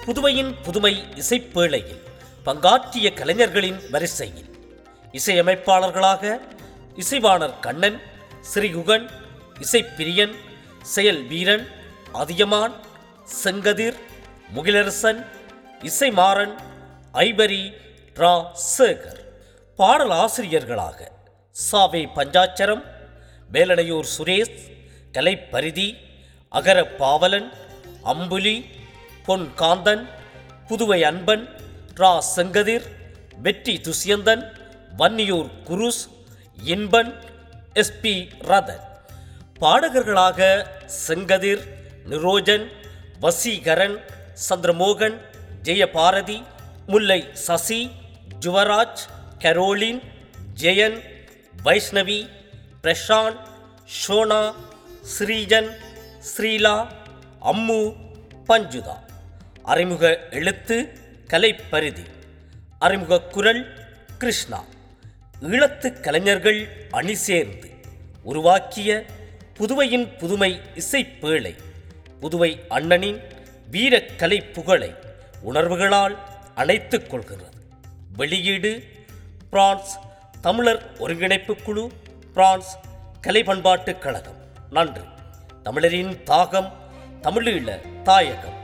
புதுவையின் புதுமை இசைப்பேழையில் பங்காற்றிய கலைஞர்களின் வரிசையில் இசையமைப்பாளர்களாக இசைவாணர் கண்ணன் ஸ்ரீகுகன் இசைப்பிரியன் செயல் வீரன் அதியமான் செங்கதிர் முகிலரசன் இசைமாறன் ஐபரி ரா சேகர் பாடல் ஆசிரியர்களாக சாவே பஞ்சாச்சரம் வேலனையூர் சுரேஷ் கலைப்பரிதி அகர பாவலன் அம்புலி பொன் காந்தன் புதுவை அன்பன் ரா செங்கதிர் வெற்றி துஷ்யந்தன் வன்னியூர் குருஸ் இன்பன் எஸ்பி ரதன் பாடகர்களாக செங்கதிர் நிரோஜன் வசீகரன் சந்திரமோகன் ஜெயபாரதி முல்லை சசி ஜுவராஜ் கரோலின் ஜெயன் வைஷ்ணவி பிரசாந்த் ஷோனா ஸ்ரீஜன் ஸ்ரீலா அம்மு பஞ்சுதா அறிமுக எழுத்து கலைப்பரிதி அறிமுக குரல் கிருஷ்ணா ஈழத்து கலைஞர்கள் அணி சேர்ந்து உருவாக்கிய புதுவையின் புதுமை இசைப்பேழை புதுவை அண்ணனின் வீரக்கலை புகழை உணர்வுகளால் அணைத்துக் கொள்கிறது வெளியீடு பிரான்ஸ் தமிழர் ஒருங்கிணைப்பு குழு பிரான்ஸ் கலை பண்பாட்டுக் கழகம் நன்றி தமிழரின் தாகம் தமிழீழ தாயகம்